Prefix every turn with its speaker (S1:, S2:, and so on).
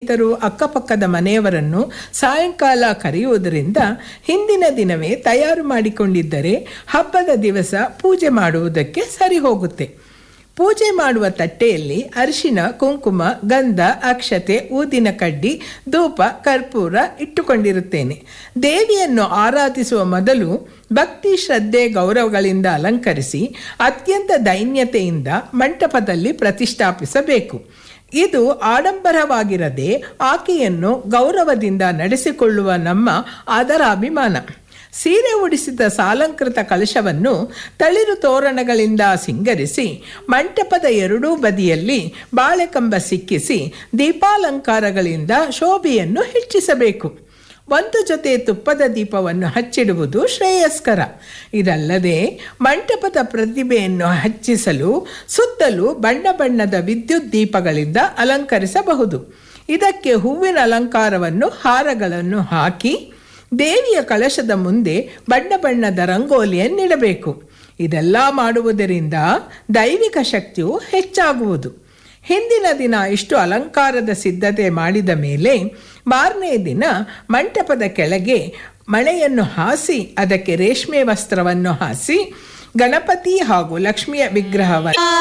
S1: ಸ್ನೇಹಿತರು ಅಕ್ಕಪಕ್ಕದ ಮನೆಯವರನ್ನು ಸಾಯಂಕಾಲ ಕರೆಯುವುದರಿಂದ ಹಿಂದಿನ ದಿನವೇ ತಯಾರು ಮಾಡಿಕೊಂಡಿದ್ದರೆ ಹಬ್ಬದ ದಿವಸ ಪೂಜೆ ಮಾಡುವುದಕ್ಕೆ ಸರಿ ಹೋಗುತ್ತೆ ಪೂಜೆ ಮಾಡುವ ತಟ್ಟೆಯಲ್ಲಿ ಅರಿಶಿನ ಕುಂಕುಮ ಗಂಧ ಅಕ್ಷತೆ ಊದಿನ ಕಡ್ಡಿ ಧೂಪ ಕರ್ಪೂರ ಇಟ್ಟುಕೊಂಡಿರುತ್ತೇನೆ ದೇವಿಯನ್ನು ಆರಾಧಿಸುವ ಮೊದಲು ಭಕ್ತಿ ಶ್ರದ್ಧೆ ಗೌರವಗಳಿಂದ ಅಲಂಕರಿಸಿ ಅತ್ಯಂತ ದೈನ್ಯತೆಯಿಂದ ಮಂಟಪದಲ್ಲಿ ಪ್ರತಿಷ್ಠಾಪಿಸಬೇಕು ಇದು ಆಡಂಬರವಾಗಿರದೆ ಆಕೆಯನ್ನು ಗೌರವದಿಂದ ನಡೆಸಿಕೊಳ್ಳುವ ನಮ್ಮ ಅದರ ಅಭಿಮಾನ ಸೀರೆ ಉಡಿಸಿದ ಸಾಲಂಕೃತ ಕಲಶವನ್ನು ತಳಿರು ತೋರಣಗಳಿಂದ ಸಿಂಗರಿಸಿ ಮಂಟಪದ ಎರಡೂ ಬದಿಯಲ್ಲಿ ಬಾಳೆಕಂಬ ಸಿಕ್ಕಿಸಿ ದೀಪಾಲಂಕಾರಗಳಿಂದ ಶೋಭೆಯನ್ನು ಹೆಚ್ಚಿಸಬೇಕು ಒಂದು ಜೊತೆ ತುಪ್ಪದ ದೀಪವನ್ನು ಹಚ್ಚಿಡುವುದು ಶ್ರೇಯಸ್ಕರ ಇದಲ್ಲದೆ ಮಂಟಪದ ಪ್ರತಿಭೆಯನ್ನು ಹೆಚ್ಚಿಸಲು ಸುತ್ತಲೂ ಬಣ್ಣ ಬಣ್ಣದ ವಿದ್ಯುತ್ ದೀಪಗಳಿಂದ ಅಲಂಕರಿಸಬಹುದು ಇದಕ್ಕೆ ಹೂವಿನ ಅಲಂಕಾರವನ್ನು ಹಾರಗಳನ್ನು ಹಾಕಿ ದೇವಿಯ ಕಳಶದ ಮುಂದೆ ಬಣ್ಣ ಬಣ್ಣದ ರಂಗೋಲಿಯನ್ನಿಡಬೇಕು ಇದೆಲ್ಲ ಮಾಡುವುದರಿಂದ ದೈವಿಕ ಶಕ್ತಿಯು ಹೆಚ್ಚಾಗುವುದು ಹಿಂದಿನ ದಿನ ಇಷ್ಟು ಅಲಂಕಾರದ ಸಿದ್ಧತೆ ಮಾಡಿದ ಮೇಲೆ ಮಾರನೇ ದಿನ ಮಂಟಪದ ಕೆಳಗೆ ಮಳೆಯನ್ನು ಹಾಸಿ ಅದಕ್ಕೆ ರೇಷ್ಮೆ ವಸ್ತ್ರವನ್ನು ಹಾಸಿ ಗಣಪತಿ ಹಾಗೂ ಲಕ್ಷ್ಮಿಯ ವಿಗ್ರಹವನ್ನು